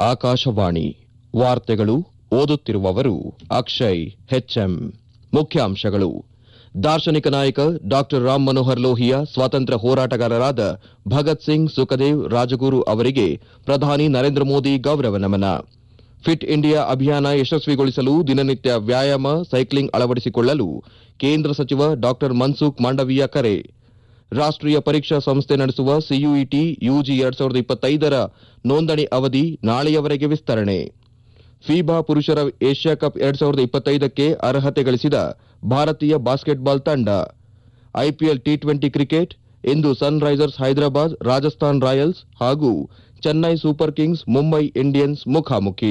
ಆಕಾಶವಾಣಿ ವಾರ್ತೆಗಳು ಓದುತ್ತಿರುವವರು ಅಕ್ಷಯ್ ಹೆಚ್ಎಂ ಮುಖ್ಯಾಂಶಗಳು ದಾರ್ಶನಿಕ ನಾಯಕ ಡಾಕ್ಟರ್ ರಾಮ್ ಮನೋಹರ್ ಲೋಹಿಯಾ ಸ್ವಾತಂತ್ರ್ಯ ಹೋರಾಟಗಾರರಾದ ಭಗತ್ ಸಿಂಗ್ ಸುಖದೇವ್ ರಾಜಗುರು ಅವರಿಗೆ ಪ್ರಧಾನಿ ನರೇಂದ್ರ ಮೋದಿ ಗೌರವ ನಮನ ಫಿಟ್ ಇಂಡಿಯಾ ಅಭಿಯಾನ ಯಶಸ್ವಿಗೊಳಿಸಲು ದಿನನಿತ್ಯ ವ್ಯಾಯಾಮ ಸೈಕ್ಲಿಂಗ್ ಅಳವಡಿಸಿಕೊಳ್ಳಲು ಕೇಂದ್ರ ಸಚಿವ ಡಾಕ್ಟರ್ ಮನ್ಸುಖ್ ಮಾಂಡವೀಯ ಕರೆ ರಾಷ್ಟ್ರೀಯ ಪರೀಕ್ಷಾ ಸಂಸ್ಥೆ ನಡೆಸುವ ಸಿಯುಇಟಿ ಯುಜಿ ಎರಡ್ ಸಾವಿರದ ಇಪ್ಪತ್ತೈದರ ನೋಂದಣಿ ಅವಧಿ ನಾಳೆಯವರೆಗೆ ವಿಸ್ತರಣೆ ಫೀಬಾ ಪುರುಷರ ಏಷ್ಯಾ ಕಪ್ ಎರಡ್ ಸಾವಿರದ ಇಪ್ಪತ್ತೈದಕ್ಕೆ ಅರ್ಹತೆ ಗಳಿಸಿದ ಭಾರತೀಯ ಬಾಸ್ಕೆಟ್ಬಾಲ್ ತಂಡ ಐಪಿಎಲ್ ಟಿ ಟ್ವೆಂಟಿ ಕ್ರಿಕೆಟ್ ಇಂದು Sunrisers Hyderabad Rajasthan Royals ಹಾಗೂ Chennai Super Kings Mumbai Indians ಮುಖಾಮುಖಿ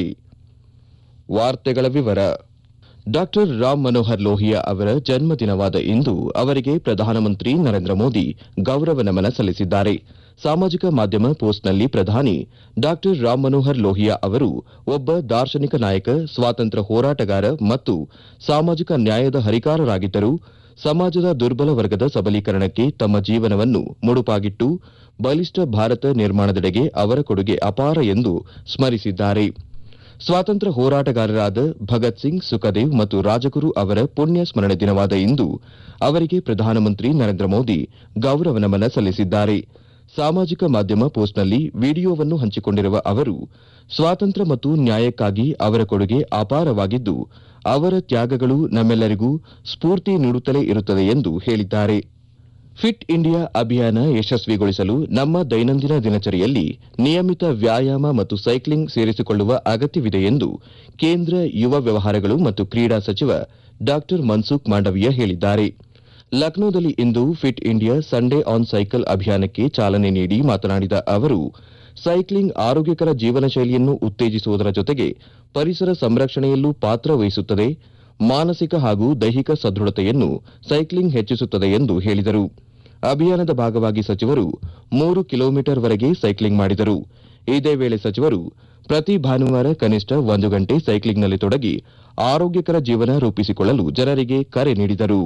ವಾರ್ತೆಗಳ ವಿವರ ಡಾಕ್ಟರ್ ರಾಮ್ ಮನೋಹರ್ ಲೋಹಿಯಾ ಅವರ ಜನ್ಮದಿನವಾದ ಇಂದು ಅವರಿಗೆ ಪ್ರಧಾನಮಂತ್ರಿ ನರೇಂದ್ರ ಮೋದಿ ಗೌರವ ನಮನ ಸಲ್ಲಿಸಿದ್ದಾರೆ ಸಾಮಾಜಿಕ ಮಾಧ್ಯಮ ಪೋಸ್ಟ್ನಲ್ಲಿ ಪ್ರಧಾನಿ ಡಾಕ್ಟರ್ ರಾಮ್ ಮನೋಹರ್ ಲೋಹಿಯಾ ಅವರು ಒಬ್ಬ ದಾರ್ಶನಿಕ ನಾಯಕ ಸ್ವಾತಂತ್ರ್ಯ ಹೋರಾಟಗಾರ ಮತ್ತು ಸಾಮಾಜಿಕ ನ್ಯಾಯದ ಹರಿಕಾರರಾಗಿದ್ದರು ಸಮಾಜದ ದುರ್ಬಲ ವರ್ಗದ ಸಬಲೀಕರಣಕ್ಕೆ ತಮ್ಮ ಜೀವನವನ್ನು ಮುಡುಪಾಗಿಟ್ಟು ಬಲಿಷ್ಠ ಭಾರತ ನಿರ್ಮಾಣದೆಡೆಗೆ ಅವರ ಕೊಡುಗೆ ಅಪಾರ ಎಂದು ಸ್ಮರಿಸಿದ್ದಾರೆ ಸ್ವಾತಂತ್ರ್ಯ ಹೋರಾಟಗಾರರಾದ ಭಗತ್ ಸಿಂಗ್ ಸುಖದೇವ್ ಮತ್ತು ರಾಜಗುರು ಅವರ ಪುಣ್ಯ ಸ್ಮರಣೆ ದಿನವಾದ ಇಂದು ಅವರಿಗೆ ಪ್ರಧಾನಮಂತ್ರಿ ನರೇಂದ್ರ ಮೋದಿ ಗೌರವ ನಮನ ಸಲ್ಲಿಸಿದ್ದಾರೆ ಸಾಮಾಜಿಕ ಮಾಧ್ಯಮ ಪೋಸ್ಟ್ನಲ್ಲಿ ವಿಡಿಯೋವನ್ನು ಹಂಚಿಕೊಂಡಿರುವ ಅವರು ಸ್ವಾತಂತ್ರ್ಯ ಮತ್ತು ನ್ಯಾಯಕ್ಕಾಗಿ ಅವರ ಕೊಡುಗೆ ಅಪಾರವಾಗಿದ್ದು ಅವರ ತ್ಯಾಗಗಳು ನಮ್ಮೆಲ್ಲರಿಗೂ ಸ್ಫೂರ್ತಿ ನೀಡುತ್ತಲೇ ಇರುತ್ತದೆ ಎಂದು ಹೇಳಿದ್ದಾರೆ ಫಿಟ್ ಇಂಡಿಯಾ ಅಭಿಯಾನ ಯಶಸ್ವಿಗೊಳಿಸಲು ನಮ್ಮ ದೈನಂದಿನ ದಿನಚರಿಯಲ್ಲಿ ನಿಯಮಿತ ವ್ಯಾಯಾಮ ಮತ್ತು ಸೈಕ್ಲಿಂಗ್ ಸೇರಿಸಿಕೊಳ್ಳುವ ಅಗತ್ಯವಿದೆ ಎಂದು ಕೇಂದ್ರ ಯುವ ವ್ಯವಹಾರಗಳು ಮತ್ತು ಕ್ರೀಡಾ ಸಚಿವ ಡಾ ಮನ್ಸುಖ್ ಮಾಂಡವೀಯ ಹೇಳಿದ್ದಾರೆ ಲಕ್ನೋದಲ್ಲಿ ಇಂದು Fit India Sunday on cycle ಅಭಿಯಾನಕ್ಕೆ ಚಾಲನೆ ನೀಡಿ ಮಾತನಾಡಿದ ಅವರು ಸೈಕ್ಲಿಂಗ್ ಆರೋಗ್ಯಕರ ಜೀವನ ಶೈಲಿಯನ್ನು ಉತ್ತೇಜಿಸುವುದರ ಜೊತೆಗೆ ಪರಿಸರ ಸಂರಕ್ಷಣೆಯಲ್ಲೂ ಪಾತ್ರ ವಹಿಸುತ್ತದೆ ಮಾನಸಿಕ ಹಾಗೂ ದೈಹಿಕ ಸದೃಢತೆಯನ್ನು ಸೈಕ್ಲಿಂಗ್ ಹೆಚ್ಚಿಸುತ್ತದೆ ಎಂದು ಹೇಳಿದರು ಅಭಿಯಾನದ ಭಾಗವಾಗಿ ಸಚಿವರು ಮೂರು ಕಿಲೋಮೀಟರ್ವರೆಗೆ ಸೈಕ್ಲಿಂಗ್ ಮಾಡಿದರು ಇದೇ ವೇಳೆ ಸಚಿವರು ಪ್ರತಿ ಭಾನುವಾರ ಕನಿಷ್ಠ ಒಂದು ಗಂಟೆ ಸೈಕ್ಲಿಂಗ್ನಲ್ಲಿ ತೊಡಗಿ ಆರೋಗ್ಯಕರ ಜೀವನ ರೂಪಿಸಿಕೊಳ್ಳಲು ಜನರಿಗೆ ಕರೆ ನೀಡಿದರು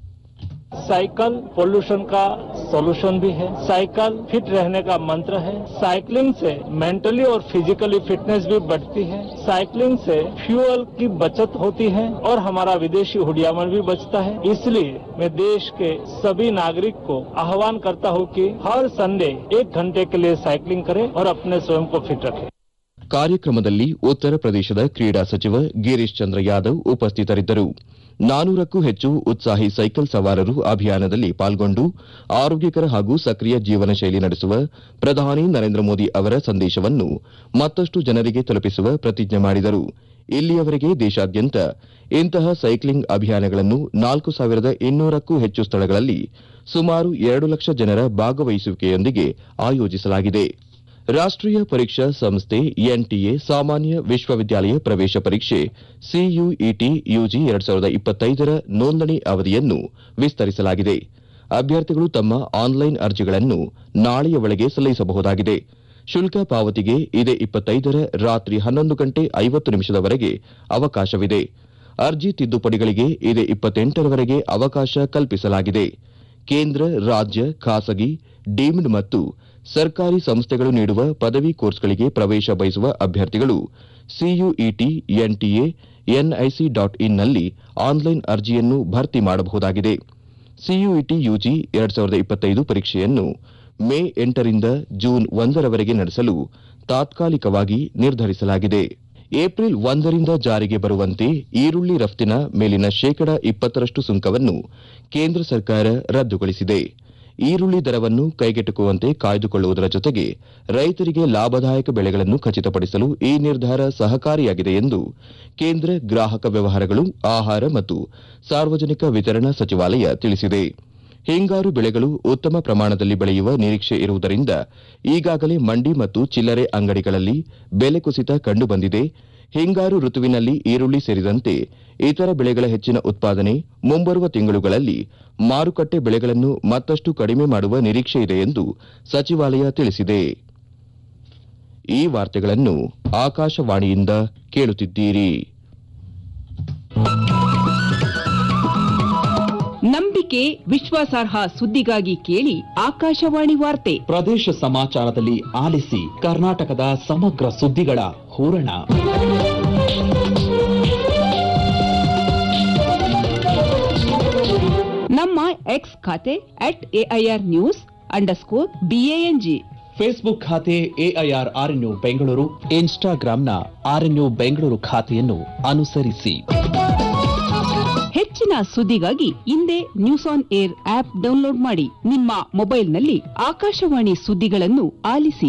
साइकिल पोल्यूशन का सॉल्यूशन भी है साइकिल फिट रहने का मंत्र है साइकिलिंग से मेंटली और फिजिकली फिटनेस भी बढ़ती है साइकिलिंग से फ्यूल की बचत होती है और हमारा विदेशी हुडियामन भी बचता है इसलिए मैं देश के सभी नागरिक को आह्वान करता हूं कि हर संडे एक घंटे के लिए साइकिलिंग करें और अपने स्वयं को फिट रखें ಕಾರ್ಯಕ್ರಮದಲ್ಲಿ ಉತ್ತರ ಪ್ರದೇಶದ ಕ್ರೀಡಾ ಸಚಿವ ಗಿರೀಶ್ ಚಂದ್ರ ಯಾದವ್ ಉಪಸ್ಥಿತರಿದ್ದರು ನಾನೂರಕ್ಕೂ ಹೆಚ್ಚು ಉತ್ಸಾಹಿ ಸೈಕಲ್ ಸವಾರರು ಅಭಿಯಾನದಲ್ಲಿ ಪಾಲ್ಗೊಂಡು ಆರೋಗ್ಯಕರ ಹಾಗೂ ಸಕ್ರಿಯ ಜೀವನ ಶೈಲಿ ನಡೆಸುವ ಪ್ರಧಾನಿ ನರೇಂದ್ರ ಮೋದಿ ಅವರ ಸಂದೇಶವನ್ನು ಮತ್ತಷ್ಟು ಜನರಿಗೆ ತಲುಪಿಸುವ ಪ್ರತಿಜ್ಞೆ ಮಾಡಿದರು ಇಲ್ಲಿಯವರೆಗೆ ದೇಶಾದ್ಯಂತ ಇಂತಹ ಸೈಕ್ಲಿಂಗ್ ಅಭಿಯಾನಗಳನ್ನು ನಾಲ್ಕು ಸಾವಿರದ ಇನ್ನೂರಕ್ಕೂ ಹೆಚ್ಚು ಸ್ಥಳಗಳಲ್ಲಿ ಸುಮಾರು ಎರಡು ಲಕ್ಷ ಜನರ ಭಾಗವಹಿಸುವಿಕೆಯೊಂದಿಗೆ ಆಯೋಜಿಸಲಾಗಿದೆ ರಾಷ್ಟ್ರೀಯ ಪರೀಕ್ಷಾ ಸಂಸ್ಥೆ ಎನ್ಟಿಎ ಸಾಮಾನ್ಯ ವಿಶ್ವವಿದ್ಯಾಲಯ ಪ್ರವೇಶ ಪರೀಕ್ಷೆ ಸಿಯುಇಟಿ ಯುಜಿ ಎರಡ್ ಸಾವಿರದ ಇಪ್ಪತ್ತೈದರ ನೋಂದಣಿ ಅವಧಿಯನ್ನು ವಿಸ್ತರಿಸಲಾಗಿದೆ ಅಭ್ಯರ್ಥಿಗಳು ತಮ್ಮ ಆನ್ಲೈನ್ ಅರ್ಜಿಗಳನ್ನು ನಾಳೆಯ ಒಳಗೆ ಸಲ್ಲಿಸಬಹುದಾಗಿದೆ ಶುಲ್ಕ ಪಾವತಿಗೆ ಇದೇ ಇಪ್ಪತ್ತೈದರ ರಾತ್ರಿ ಹನ್ನೊಂದು ಗಂಟೆ ಐವತ್ತು ನಿಮಿಷದವರೆಗೆ ಅವಕಾಶವಿದೆ ಅರ್ಜಿ ತಿದ್ದುಪಡಿಗಳಿಗೆ ಇದೇ ಇಪ್ಪತ್ತೆಂಟರವರೆಗೆ ಅವಕಾಶ ಕಲ್ಪಿಸಲಾಗಿದೆ ಕೇಂದ್ರ ರಾಜ್ಯ ಖಾಸಗಿ ಡೀಮ್ಡ್ ಮತ್ತು ಸರ್ಕಾರಿ ಸಂಸ್ಥೆಗಳು ನೀಡುವ ಪದವಿ ಕೋರ್ಸ್ಗಳಿಗೆ ಪ್ರವೇಶ ಬಯಸುವ ಅಭ್ಯರ್ಥಿಗಳು ಸಿಯುಇಟಿ ಎನ್ಟಿಎ ಎನ್ಐಸಿ ಡಾಟ್ ಇನ್ನಲ್ಲಿ ಆನ್ಲೈನ್ ಅರ್ಜಿಯನ್ನು ಭರ್ತಿ ಮಾಡಬಹುದಾಗಿದೆ ಸಿಯುಇಟಿ ಯುಜಿ ಎರಡ್ ಸಾವಿರದ ಇಪ್ಪತ್ತೈದು ಪರೀಕ್ಷೆಯನ್ನು ಮೇ ಎಂಟರಿಂದ ಜೂನ್ ಒಂದರವರೆಗೆ ನಡೆಸಲು ತಾತ್ಕಾಲಿಕವಾಗಿ ನಿರ್ಧರಿಸಲಾಗಿದೆ ಏಪ್ರಿಲ್ ಒಂದರಿಂದ ಜಾರಿಗೆ ಬರುವಂತೆ ಈರುಳ್ಳಿ ರಫ್ತಿನ ಮೇಲಿನ ಶೇಕಡ ಇಪ್ಪತ್ತರಷ್ಟು ಸುಂಕವನ್ನು ಕೇಂದ್ರ ಸರ್ಕಾರ ರದ್ದುಗೊಳಿಸಿದೆ ಈರುಳ್ಳಿ ದರವನ್ನು ಕೈಗೆಟುಕುವಂತೆ ಕಾಯ್ದುಕೊಳ್ಳುವುದರ ಜೊತೆಗೆ ರೈತರಿಗೆ ಲಾಭದಾಯಕ ಬೆಳೆಗಳನ್ನು ಖಚಿತಪಡಿಸಲು ಈ ನಿರ್ಧಾರ ಸಹಕಾರಿಯಾಗಿದೆ ಎಂದು ಕೇಂದ್ರ ಗ್ರಾಹಕ ವ್ಯವಹಾರಗಳು ಆಹಾರ ಮತ್ತು ಸಾರ್ವಜನಿಕ ವಿತರಣಾ ಸಚಿವಾಲಯ ತಿಳಿಸಿದೆ ಹಿಂಗಾರು ಬೆಳೆಗಳು ಉತ್ತಮ ಪ್ರಮಾಣದಲ್ಲಿ ಬೆಳೆಯುವ ನಿರೀಕ್ಷೆ ಇರುವುದರಿಂದ ಈಗಾಗಲೇ ಮಂಡಿ ಮತ್ತು ಚಿಲ್ಲರೆ ಅಂಗಡಿಗಳಲ್ಲಿ ಬೆಲೆ ಕುಸಿತ ಕಂಡುಬಂದಿದೆ ಹಿಂಗಾರು ಋತುವಿನಲ್ಲಿ ಈರುಳ್ಳಿ ಸೇರಿದಂತೆ ಇತರ ಬೆಳೆಗಳ ಹೆಚ್ಚಿನ ಉತ್ಪಾದನೆ ಮುಂಬರುವ ತಿಂಗಳುಗಳಲ್ಲಿ ಮಾರುಕಟ್ಟೆ ಬೆಲೆಗಳನ್ನು ಮತ್ತಷ್ಟು ಕಡಿಮೆ ಮಾಡುವ ನಿರೀಕ್ಷೆ ಇದೆ ಎಂದು ಸಚಿವಾಲಯ ತಿಳಿಸಿದೆ ಈ ವಾರ್ತೆಗಳನ್ನು ಆಕಾಶವಾಣಿಯಿಂದ ಕೇಳುತ್ತಿದ್ದೀರಿ ನಂಬಿಕೆ ವಿಶ್ವಾಸಾರ್ಹ ಸುದ್ದಿಗಾಗಿ ಕೇಳಿ ಆಕಾಶವಾಣಿ ವಾರ್ತೆ ಪ್ರದೇಶ ಸಮಾಚಾರದಲ್ಲಿ ಆಲಿಸಿ ಕರ್ನಾಟಕದ ಸಮಗ್ರ ಸುದ್ದಿಗಳ ಹೂರಣ ನಮ್ಮ ಎಕ್ಸ್ ಖಾತೆ at AIR news underscore BANG Facebook ಖಾತೆ ಎಐಆರ್ ಆರ್ಎನ್ಯು ಬೆಂಗಳೂರು ಇನ್ಸ್ಟಾಗ್ರಾಂನ ಆರ್ಎನ್ಯು ಬೆಂಗಳೂರು ಖಾತೆಯನ್ನು ಅನುಸರಿಸಿ ಹೆಚ್ಚಿನ ಸುದ್ದಿಗಾಗಿ ಹಿಂದೆ News on Air app download ಮಾಡಿ ನಿಮ್ಮ ಮೊಬೈಲ್ನಲ್ಲಿ ಆಕಾಶವಾಣಿ ಸುದ್ದಿಗಳನ್ನು ಆಲಿಸಿ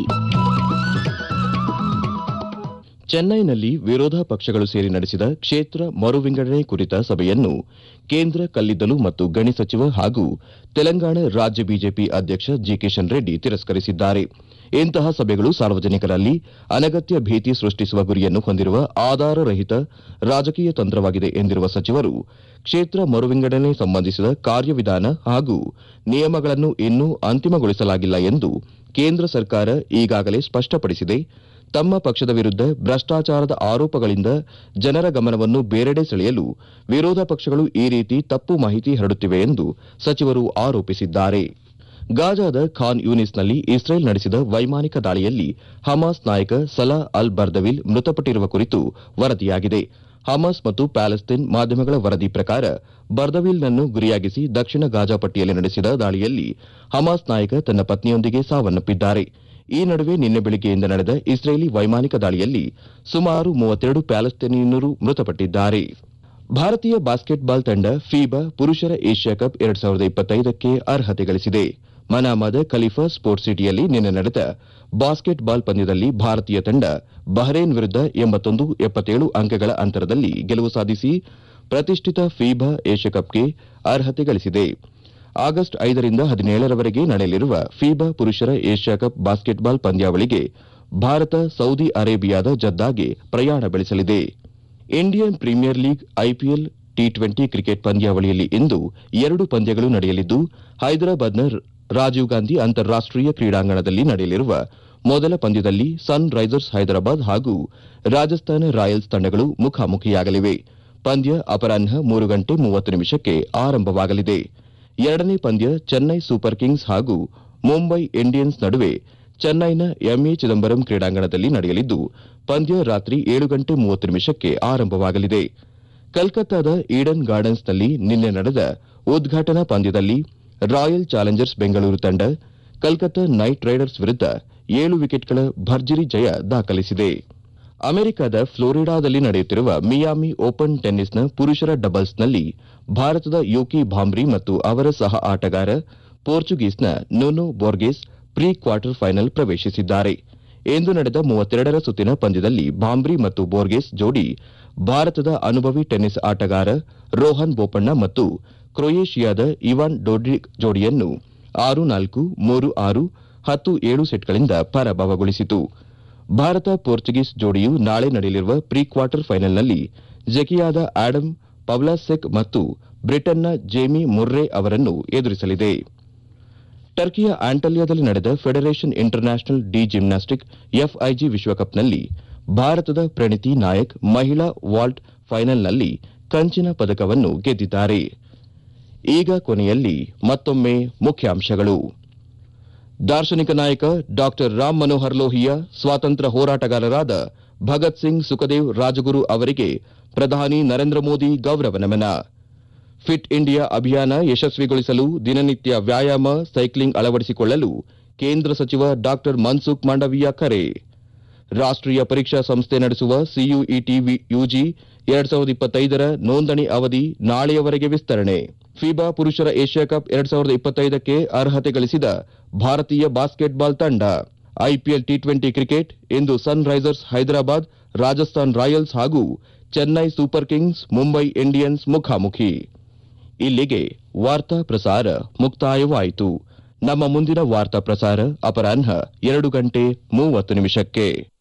ಚೆನ್ನೈನಲ್ಲಿ ವಿರೋಧ ಪಕ್ಷಗಳು ಸೇರಿ ನಡೆಸಿದ ಕ್ಷೇತ್ರ ಮರು ವಿಂಗಡಣೆ ಕುರಿತ ಸಭೆಯನ್ನು ಕೇಂದ್ರ ಕಲ್ಲಿದ್ದಲು ಮತ್ತು ಗಣಿ ಸಚಿವ ಹಾಗೂ ತೆಲಂಗಾಣ ರಾಜ್ಯ ಬಿಜೆಪಿ ಅಧ್ಯಕ್ಷ ಜಿ ಕಿಶನ್ ರೆಡ್ಡಿ ತಿರಸ್ಕರಿಸಿದ್ದಾರೆ ಇಂತಹ ಸಭೆಗಳು ಸಾರ್ವಜನಿಕರಲ್ಲಿ ಅನಗತ್ಯ ಭೀತಿ ಸೃಷ್ಟಿಸುವ ಗುರಿಯನ್ನು ಹೊಂದಿರುವ ಆಧಾರರಹಿತ ರಾಜಕೀಯ ತಂತ್ರವಾಗಿದೆ ಎಂದಿರುವ ಸಚಿವರು ಕ್ಷೇತ್ರ ಮರು ವಿಂಗಡಣೆ ಸಂಬಂಧಿಸಿದ ಕಾರ್ಯವಿಧಾನ ಹಾಗೂ ನಿಯಮಗಳನ್ನು ಇನ್ನೂ ಅಂತಿಮಗೊಳಿಸಲಾಗಿಲ್ಲ ಎಂದು ಕೇಂದ್ರ ಸರ್ಕಾರ ಈಗಾಗಲೇ ಸ್ಪಷ್ಟಪಡಿಸಿದೆ ತಮ್ಮ ಪಕ್ಷದ ವಿರುದ್ಧ ಭ್ರಷ್ಟಾಚಾರದ ಆರೋಪಗಳಿಂದ ಜನರ ಗಮನವನ್ನು ಬೇರೆಡೆ ಸೆಳೆಯಲು ವಿರೋಧ ಪಕ್ಷಗಳು ಈ ರೀತಿ ತಪ್ಪು ಮಾಹಿತಿ ಹರಡುತ್ತಿವೆ ಎಂದು ಸಚಿವರು ಆರೋಪಿಸಿದ್ದಾರೆ ಗಾಜಾದ ಖಾನ್ ಯೂನಿಸ್ನಲ್ಲಿ ಇಸ್ರೇಲ್ ನಡೆಸಿದ ವೈಮಾನಿಕ ದಾಳಿಯಲ್ಲಿ ಹಮಾಸ್ ನಾಯಕ ಸಲಾ ಅಲ್ ಬರ್ದವಿಲ್ ಮೃತಪಟ್ಟಿರುವ ಕುರಿತು ವರದಿಯಾಗಿದೆ ಹಮಾಸ್ ಮತ್ತು ಪ್ಯಾಲೆಸ್ತೈನ್ ಮಾಧ್ಯಮಗಳ ವರದಿ ಪ್ರಕಾರ ಬರ್ದವಿಲ್ನನ್ನು ಗುರಿಯಾಗಿಸಿ ದಕ್ಷಿಣ ಗಾಜಾ ಪಟ್ಟಿಯಲ್ಲಿ ನಡೆಸಿದ ದಾಳಿಯಲ್ಲಿ ಹಮಾಸ್ ನಾಯಕ ತನ್ನ ಪತ್ನಿಯೊಂದಿಗೆ ಸಾವನ್ನಪ್ಪಿದ್ದಾರೆ ಈ ನಡುವೆ ನಿನ್ನೆ ಬೆಳಿಗ್ಗೆಯಿಂದ ನಡೆದ ಇಸ್ರೇಲಿ ವೈಮಾನಿಕ ದಾಳಿಯಲ್ಲಿ ಸುಮಾರು ಮೂವತ್ತೆರಡು ಪ್ಯಾಲೆಸ್ತೇನಿಯನ್ನರು ಮೃತಪಟ್ಟಿದ್ದಾರೆ ಭಾರತೀಯ ಬಾಸ್ಕೆಟ್ಬಾಲ್ ತಂಡ ಫೀಬಾ ಪುರುಷರ ಏಷ್ಯಾ ಕಪ್ ಎರಡ್ ಸಾವಿರದ ಇಪ್ಪತ್ತೈದಕ್ಕೆ ಅರ್ಹತೆ ಗಳಿಸಿದೆ ಮನಾಮಾದ ಖಲೀಫಾ ಸ್ಪೋರ್ಟ್ಸ್ ಸಿಟಿಯಲ್ಲಿ ನಿನ್ನೆ ನಡೆದ ಬಾಸ್ಕೆಟ್ಬಾಲ್ ಪಂದ್ಯದಲ್ಲಿ ಭಾರತೀಯ ತಂಡ ಬಹರೇನ್ ವಿರುದ್ಧ ಎಂಬತ್ತೊಂದು ಎಪ್ಪತ್ತೇಳು ಅಂಕಗಳ ಅಂತರದಲ್ಲಿ ಗೆಲುವು ಸಾಧಿಸಿ ಪ್ರತಿಷ್ಠಿತ ಫೀಬಾ ಏಷ್ಯಾ ಕಪ್ಗೆ ಅರ್ಹತೆ ಗಳಿಸಿದೆ ಆಗಸ್ಟ್ ಐದರಿಂದ ಹದಿನೇಳರವರೆಗೆ ನಡೆಯಲಿರುವ ಫೀಬಾ ಪುರುಷರ ಏಷ್ಯಾ ಕಪ್ ಬಾಸ್ಕೆಟ್ಬಾಲ್ ಪಂದ್ಯಾವಳಿಗೆ ಭಾರತ ಸೌದಿ ಅರೇಬಿಯಾದ ಜದ್ದಾಗೆ ಪ್ರಯಾಣ ಬೆಳೆಸಲಿದೆ Indian Premier League IPL T twenty cricket ಪಂದ್ಯಾವಳಿಯಲ್ಲಿ ಇಂದು ಎರಡು ಪಂದ್ಯಗಳು ನಡೆಯಲಿದ್ದು ಹೈದರಾಬಾದ್ನ ರಾಜೀವ್ ಗಾಂಧಿ ಅಂತಾರಾಷ್ಟೀಯ ಕ್ರೀಡಾಂಗಣದಲ್ಲಿ ನಡೆಯಲಿರುವ ಮೊದಲ ಪಂದ್ಯದಲ್ಲಿ ಸನ್ ರೈಸರ್ಸ್ ಹೈದರಾಬಾದ್ ಹಾಗೂ ರಾಜಸ್ಥಾನ ರಾಯಲ್ಸ್ ತಂಡಗಳು ಮುಖಾಮುಖಿಯಾಗಲಿವೆ ಪಂದ್ಯ ಅಪರಾಹ್ನ ಮೂರು ಗಂಟೆ ಮೂವತ್ತು ನಿಮಿಷಕ್ಕೆ ಆರಂಭವಾಗಲಿದೆ ಎರಡನೇ ಪಂದ್ಯ ಚೆನ್ನೈ ಸೂಪರ್ ಕಿಂಗ್ಸ್ ಹಾಗೂ ಮುಂಬೈ ಇಂಡಿಯನ್ಸ್ ನಡುವೆ ಚೆನ್ನೈನ ಎಂಎ ಚಿದಂಬರಂ ಕ್ರೀಡಾಂಗಣದಲ್ಲಿ ನಡೆಯಲಿದ್ದು ಪಂದ್ಯ ರಾತ್ರಿ ಏಳು ಗಂಟೆ ಮೂವತ್ತು ನಿಮಿಷಕ್ಕೆ ಆರಂಭವಾಗಲಿದೆ ಕಲ್ಕತ್ತಾದ ಈಡನ್ ಗಾರ್ಡನ್ಸ್ನಲ್ಲಿ ನಿನ್ನೆ ನಡೆದ ಉದ್ಘಾಟನಾ ಪಂದ್ಯದಲ್ಲಿ ರಾಯಲ್ ಚಾಲೆಂಜರ್ಸ್ ಬೆಂಗಳೂರು ತಂಡ ಕಲ್ಕತ್ತಾ ನೈಟ್ ರೈಡರ್ಸ್ ವಿರುದ್ಧ ಏಳು ವಿಕೆಟ್ಗಳ ಭರ್ಜರಿ ಜಯ ದಾಖಲಿಸಿದೆ ಅಮೆರಿಕದ ಫ್ಲೋರಿಡಾದಲ್ಲಿ ನಡೆಯುತ್ತಿರುವ ಮಿಯಾಮಿ ಓಪನ್ ಟೆನ್ನಿಸ್ನ ಪುರುಷರ ಡಬಲ್ಸ್ನಲ್ಲಿ ಭಾರತದ ಯೂಕಿ ಭಾಂಬ್ರಿ ಮತ್ತು ಅವರ ಸಹ ಆಟಗಾರ ಪೋರ್ಚುಗೀಸ್ನ Nuno Borges pre quarter final ಪ್ರವೇಶಿಸಿದ್ದಾರೆ ಇಂದು ನಡೆದ ಮೂವತ್ತೆರಡರ ಸುತ್ತಿನ ಪಂದ್ಯದಲ್ಲಿ ಭಾಂಬ್ರಿ ಮತ್ತು ಬೋರ್ಗೆಸ್ ಜೋಡಿ ಭಾರತದ ಅನುಭವಿ ಟೆನ್ನಿಸ್ ಆಟಗಾರ ರೋಹನ್ ಬೋಪಣ್ಣ ಮತ್ತು ಕ್ರೊಯೇಷಿಯಾದ ಇವಾನ್ ಡೋಡ್ರಿಕ್ ಜೋಡಿಯನ್ನು ಆರು ನಾಲ್ಕು ಮೂರು ಆರು ಹತ್ತು ಏಳು ಸೆಟ್ಗಳಿಂದ ಪರಾಭವಗೊಳಿಸಿತು ಭಾರತ ಪೋರ್ಚುಗೀಸ್ ಜೋಡಿಯು ನಾಳೆ ನಡೆಯಲಿರುವ ಪ್ರೀ ಕ್ವಾರ್ಟರ್ ಫೈನಲ್ನಲ್ಲಿ ಜೆಕಿಯಾದ ಆಡಮ್ ಪವ್ಲಾಸೆಕ್ ಮತ್ತು ಬ್ರಿಟನ್ನ ಜೇಮಿ ಮುರ್ರೆ ಅವರನ್ನು ಎದುರಿಸಲಿದೆ ಟರ್ಕಿಯ ಆಂಟಲಿಯಾದಲ್ಲಿ ನಡೆದ Federation international de gymnastic FIG ವಿಶ್ವಕಪ್ನಲ್ಲಿ ಭಾರತದ ಪ್ರಣೀತಿ ನಾಯಕ್ ಮಹಿಳಾ ವಾಲ್ಟ್ ಫೈನಲ್ನಲ್ಲಿ ಕಂಚಿನ ಪದಕವನ್ನು ಗೆದ್ದಿದ್ದಾರೆ ಈಗ ಕೊನೆಯಲ್ಲಿ ಮತ್ತೊಮ್ಮೆ ಮುಖ್ಯಾಂಶಗಳು ದಾರ್ಶನಿಕ ನಾಯಕ ಡಾಕ್ಟರ್ ರಾಮ್ ಮನೋಹರ್ ಲೋಹಿಯಾ ಸ್ವಾತಂತ್ರ್ಯ ಹೋರಾಟಗಾರರಾದ ಭಗತ್ ಸಿಂಗ್ ಸುಖದೇವ್ ರಾಜಗುರು ಅವರಿಗೆ ಪ್ರಧಾನಿ ನರೇಂದ್ರ ಮೋದಿ ಗೌರವ ನಮನ ಫಿಟ್ ಇಂಡಿಯಾ ಅಭಿಯಾನ ಯಶಸ್ವಿಗೊಳಿಸಲು ದಿನನಿತ್ಯ ವ್ಯಾಯಾಮ ಸೈಕ್ಲಿಂಗ್ ಅಳವಡಿಸಿಕೊಳ್ಳಲು ಕೇಂದ್ರ ಸಚಿವ ಡಾಕ್ಟರ್ ಮನ್ಸುಖ್ ಮಾಂಡವೀಯ ಕರೆ ರಾಷ್ಟ್ರೀಯ ಪರೀಕ್ಷಾ ಸಂಸ್ಥೆ ನಡೆಸುವ ಸಿಯುಇಟಿ ಯುಜಿ ಎರಡ್ ಸಾವಿರದ ಇಪ್ಪತ್ತೈದರ ನೋಂದಣಿ ಅವಧಿ ನಾಳೆಯವರೆಗೆ ವಿಸ್ತರಣೆ ಫಿಬಾ ಪುರುಷರ ಏಷ್ಯಾ ಕಪ್ ಎರಡ್ ಸಾವಿರದ ಇಪ್ಪತ್ತೈದಕ್ಕೆ ಅರ್ಹತೆ ಗಳಿಸಿದ ಭಾರತೀಯ ಬಾಸ್ಕೆಟ್ಬಾಲ್ ತಂಡ ಐಪಿಎಲ್ ಟಿ ಟ್ವೆಂಟಿ ಕ್ರಿಕೆಟ್ ಇಂದು Sunrisers Hyderabad Rajasthan Royals ಹಾಗೂ Chennai Super Kings Mumbai Indians ಮುಖಾಮುಖಿ ಇಲ್ಲಿಗೆ ವಾರ್ತಾ ಪ್ರಸಾರ ಮುಕ್ತಾಯವಾಯಿತು ನಮ್ಮ ಮುಂದಿನ ವಾರ್ತಾ ಪ್ರಸಾರ ಅಪರಾಹ್ನ ಎರಡು ಗಂಟೆ ಮೂವತ್ತು ನಿಮಿಷಕ್ಕೆ